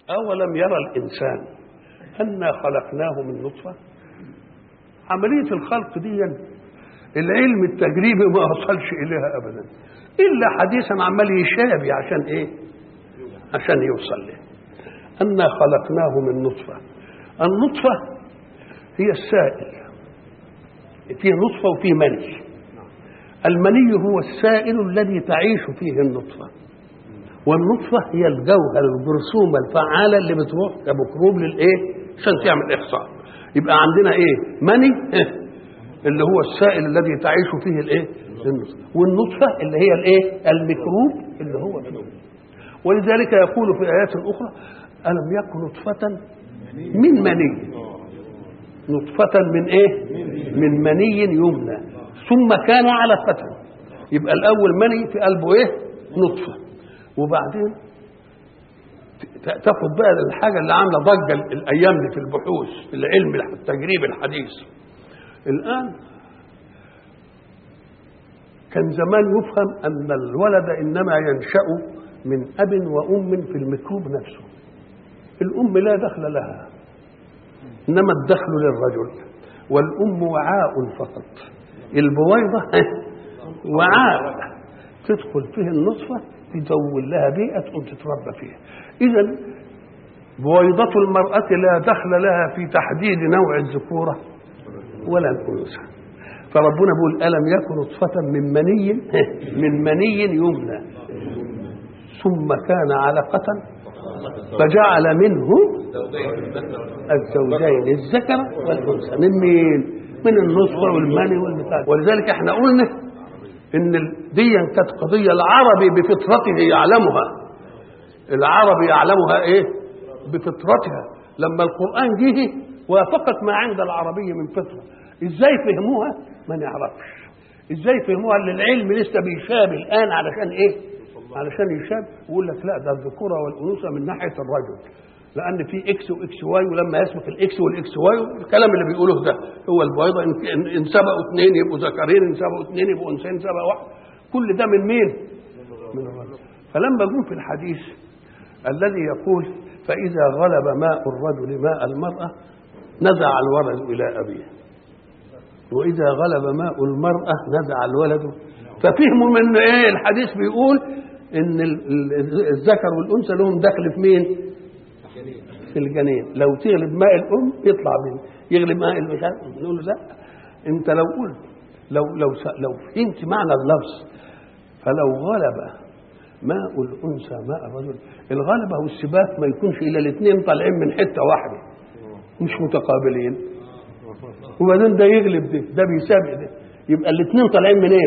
أولم يرى الإنسان أنا خلقناه من نطفة عملية الخلق دي العلم التجريبي ما وصلش إليها أبدا إلا حديثا عمال يشابي عشان إيه عشان يوصل له أنا خلقناه من نطفة النطفة هي السائل فيه نطفة وفيه مني المني هو السائل الذي تعيش فيه النطفة والنطفة هي الجوهر الجرثومة الفعالة اللي بتروح كميكروب للإيه عشان تعمل إحصاء يبقى عندنا إيه مني اللي هو السائل الذي تعيش فيه الإيه النطفة والنطفة اللي هي الإيه الميكروب اللي هو النطفة ولذلك يقول في آيات أخرى ألم يكن نطفة من مني نطفة من إيه من مني يمنى ثم كان علقة يبقى الأول مني في قلبه إيه نطفة وبعدين تاخد بقى الحاجة اللي عاملة ضجة الأيام دي في البحوث في العلم التجريبي الحديث الآن كان زمان يفهم أن الولد إنما ينشأ من أب وأم في الميكروب نفسه الأم لا دخل لها إنما الدخل للرجل والأم وعاء فقط البويضة وعاء تدخل فيه النطفة تزول لها بيئة تقوم تتربى فيها إذا بويضة المرأة لا دخل لها في تحديد نوع الذكورة ولا الأنوثة فربنا بيقول ألم يكن نطفة من مني من مني يمنى ثم كان علقة فجعل منه الزوجين الذكر والأنثى من مين؟ من النطفة والمني والبتاع ولذلك احنا قلنا ان دي كانت قضية العربي بفطرته يعلمها العربي يعلمها ايه؟ بفطرتها لما القرآن جه وافقت ما عند العربي من فطرة ازاي فهموها؟ ما نعرفش ازاي فهموها اللي العلم لسه بيشاب الان علشان ايه؟ علشان يشاب ويقول لك لا ده الذكوره والانوثه من ناحيه الرجل لان في اكس واكس واي ولما يسبق الاكس والاكس واي الكلام اللي بيقولوه ده هو البيضه ان ان سبقوا اثنين يبقوا ذكرين ان سبقوا اثنين يبقوا انثيين سبق واحد كل ده من مين؟ من الرجل فلما جم في الحديث الذي يقول فاذا غلب ماء الرجل ماء المراه نزع الولد الى ابيه واذا غلب ماء المراه نزع الولد ففهموا من ايه الحديث بيقول ان الذكر والانثى لهم دخل في مين؟ في الجنين لو تغلب ماء الام يطلع منه يغلب ماء المشاعر نقول له لا انت لو قلت لو لو لو فهمت معنى اللفظ فلو غلب ماء الانثى ماء الرجل الغلبه والسباق ما يكونش الا الاثنين طالعين من حته واحده مش متقابلين وبعدين ده يغلب ده ده بيسابق ده يبقى الاثنين طالعين منين؟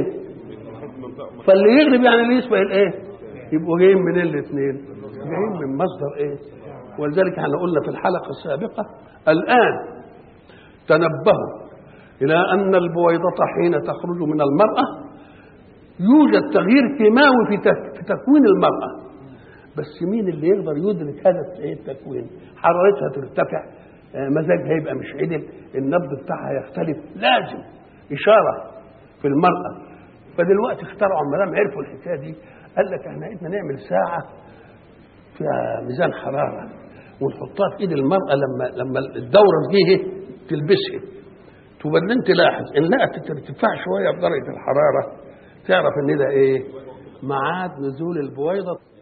فاللي يغلب يعني اللي يسبق الايه؟ يبقوا جايين منين الاثنين؟ جايين من مصدر ايه؟ ولذلك احنا قلنا في الحلقه السابقه الان تنبهوا الى ان البويضه حين تخرج من المراه يوجد تغيير كيماوي في في تكوين المراه بس مين اللي يقدر يدرك هذا التكوين؟ حرارتها ترتفع مزاجها يبقى مش عدل النبض بتاعها يختلف لازم اشاره في المراه فدلوقتي اخترعوا ما دام عرفوا الحكايه دي قال لك احنا عايزين نعمل ساعه فيها ميزان حراره ونحطها في ايد المراه لما لما الدوره تجيه تلبسها وبعدين تلاحظ ان لقت ارتفاع شويه في درجه الحراره تعرف ان ده ايه؟ ميعاد نزول البويضه